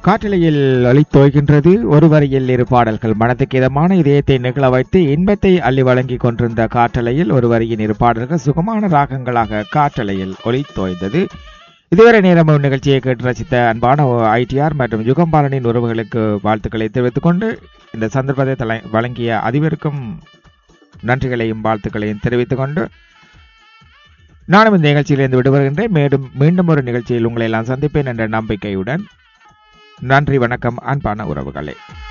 காற்றலையில் ஒளித்தோய்கின்றது ஒரு வரியில் இரு பாடல்கள் மனதுக்கு இதமான இதயத்தை நிகழ வைத்து இன்பத்தை அள்ளி வழங்கிக் கொண்டிருந்த காற்றலையில் ஒரு வரியின் இரு பாடல்கள் சுகமான ராகங்களாக காற்றலையில் ஒளித்தோய்ந்தது இதுவரை நேரம் நிகழ்ச்சியை கேட்டு ரசித்த அன்பான ஐடிஆர் மற்றும் யுகம்பாலனின் உறவுகளுக்கு வாழ்த்துக்களை தெரிவித்துக் கொண்டு இந்த சந்தர்ப்பத்தை தலை வழங்கிய அதிபருக்கும் நன்றிகளையும் வாழ்த்துக்களையும் தெரிவித்துக் கொண்டு நானும் இந்த நிகழ்ச்சியிலிருந்து விடுபடுகின்றேன் மேலும் மீண்டும் ஒரு நிகழ்ச்சியில் உங்களை எல்லாம் சந்திப்பேன் என்ற நம்பிக்கையுடன் நன்றி வணக்கம் அன்பான உறவுகளே